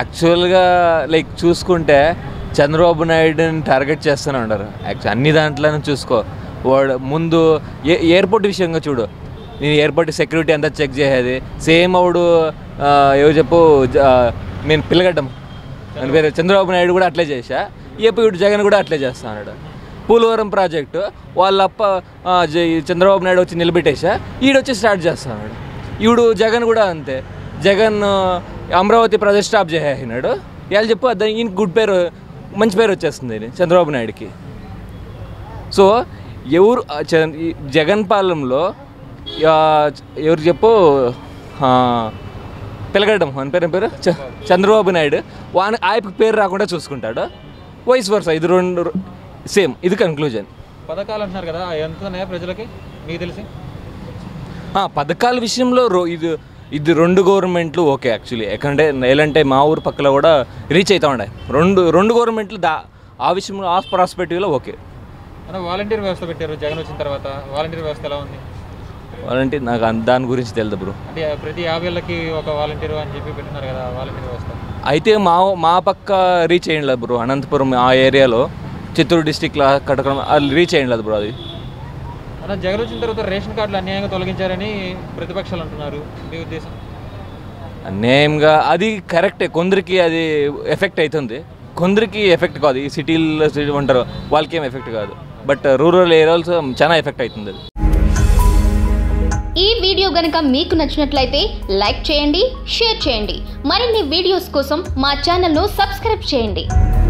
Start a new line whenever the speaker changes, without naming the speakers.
యాక్చువల్గా లైక్ చూసుకుంటే చంద్రబాబు నాయుడుని టార్గెట్ చేస్తూనే ఉండరు యాక్చువల్ అన్ని దాంట్లోనూ చూసుకో వాడు ముందు ఏ ఎయిర్పోర్ట్ విషయంగా చూడు నేను ఎయిర్పోర్ట్ సెక్యూరిటీ అంతా చెక్ చేసేది సేమ్ అవుడు ఆ, ఏవో చెప్పు నేను పిల్లగడ్డం అని పేరు చంద్రబాబు నాయుడు కూడా అట్లే చేశా ఇప్పుడు ఇటు జగన్ కూడా అట్లే చేస్తున్నాడు పోలవరం ప్రాజెక్టు వాళ్ళ అప్ప ఆ, జ- చంద్రబాబు నాయుడు వచ్చి నిలబెట్టేసా ఈడొచ్చి స్టార్ట్ చేస్తున్నాడు ఈవిడు జగన్ కూడా అంతే జగన్ ఆ, అమరావతి ప్రాజెక్ట్ స్టాప్ చేసేసినాడు వాళ్ళు చెప్పు దానికి ఈయనకి గుడ్ పేరు మంచి పేరు వచ్చేస్తుంది ఇది చంద్రబాబు నాయుడుకి సో ఎవరు ఆ, చ- ఈ జగన్ పాలనలో ఆ, ఎవరు చెప్పు ఆ, పిలగడం అని పేరు ఏం పేరు చ- చంద్రబాబు నాయుడు వాని ఆయనకి పేరు రాకుండా చూసుకుంటాడు వయసు వరుస ఇది రెండు సేమ్ ఇది కన్క్లూజన్
పథకాలు అంటున్నారు కదా ఎంత ఉన్నాయా ప్రజలకి మీకు తెలిసి
పథకాల విషయంలో రో ఇది ఇది రెండు గవర్నమెంట్లు ఓకే యాక్చువల్లీ ఎక్కడంటే ఎలాంటే మా ఊరు పక్కల కూడా రీచ్ అవుతా ఉండే రెండు రెండు గవర్నమెంట్లు దా ఆ విషయంలో ఆ ప్రాస్పెక్టివ్లో ఓకే
అన్న వాలంటీర్ వ్యవస్థ పెట్టారు జగన్ వచ్చిన తర్వాత వాలంటీర్ వ్యవస్థ ఎలా ఉంది
అంటే నాకు అంత దాని గురించి తెలియదు బ్రో
అంటే ప్రతి యాభై ఏళ్ళకి ఒక వాలంటీర్ అని చెప్పి పెట్టినారు కదా వాలంటీర్ వ్యవస్థ
అయితే మా మా పక్క రీచ్ అయ్యింది బ్రో అనంతపురం ఆ ఏరియాలో చిత్తూరు డిస్టిక్లో కట్టడం అది రీచ్ అయ్యింది బ్రో అది
అన్న జగన్ వచ్చిన తర్వాత రేషన్ కార్డులు అన్యాయంగా తొలగించారని ప్రతిపక్షాలు అంటున్నారు మీ ఉద్దేశం
అన్యాయంగా అది కరెక్టే కొందరికి అది ఎఫెక్ట్ అవుతుంది కొందరికి ఎఫెక్ట్ కాదు ఈ సిటీల్లో ఉంటారు వాళ్ళకి ఏం ఎఫెక్ట్ కాదు బట్ రూరల్ ఏరియాలో చాలా ఎఫెక్ట్ అవుతుంది అది
ఈ వీడియో గనుక మీకు నచ్చినట్లయితే లైక్ చేయండి షేర్ చేయండి మరిన్ని వీడియోస్ కోసం మా ఛానల్ను సబ్స్క్రైబ్ చేయండి